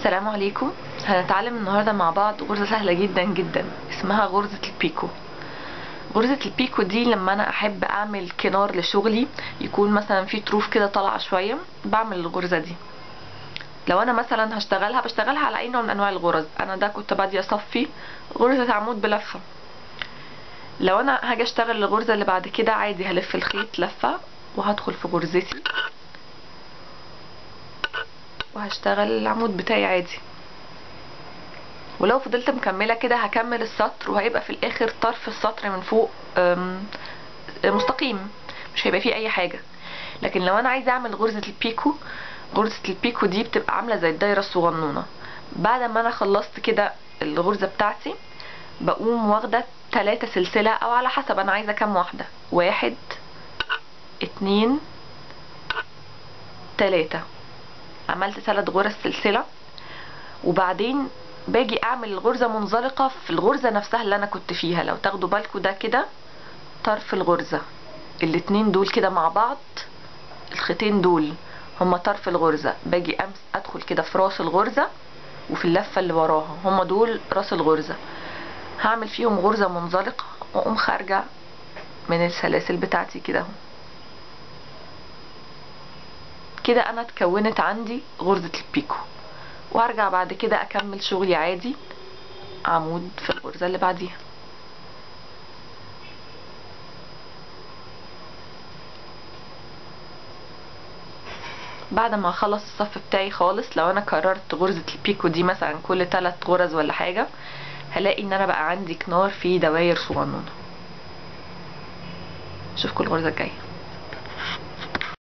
السلام عليكم هنتعلم النهاردة مع بعض غرزة سهلة جدا جدا اسمها غرزة البيكو غرزة البيكو دي لما انا احب اعمل كنار لشغلي يكون مثلا في طروف كده طالعة شوية بعمل الغرزة دي لو انا مثلا هشتغلها بشتغلها على اي نوع من انواع الغرز انا ده كنت بادية اصفي غرزة عمود بلفة لو انا هاجي اشتغل الغرزة اللي بعد كده عادي هلف الخيط لفة وهدخل في غرزتي وهشتغل العمود بتاعي عادي ولو فضلت مكملة كده هكمل السطر وهيبقى في الاخر طرف السطر من فوق مستقيم مش هيبقى فيه اي حاجة لكن لو انا عايزة اعمل غرزة البيكو غرزة البيكو دي بتبقى عاملة زي الدايرة الصغنونة بعد ما انا خلصت كده الغرزة بتاعتي بقوم واخدة تلاتة سلسلة او على حسب انا عايزة كام واحدة واحد اتنين تلاتة عملت ثلاث غرز سلسلة وبعدين باجي اعمل الغرزة منزلقة في الغرزة نفسها اللي انا كنت فيها لو تاخدوا بالكم ده كده طرف الغرزة الاتنين دول كده مع بعض الخيطين دول هما طرف الغرزة باجي امس ادخل كده في راس الغرزة وفي اللفة اللي وراها هما دول راس الغرزة هعمل فيهم غرزة منزلقة واقوم خارجة من السلاسل بتاعتي كده اهو كده انا اتكونت عندي غرزة البيكو وهرجع بعد كده اكمل شغلي عادي عمود في الغرزة اللي بعديها بعد ما اخلص الصف بتاعي خالص لو انا كررت غرزة البيكو دي مثلا كل 3 غرز ولا حاجة هلاقي ان انا بقى عندي كنار فيه دواير صغنونة اشوفكم الغرزة الجاية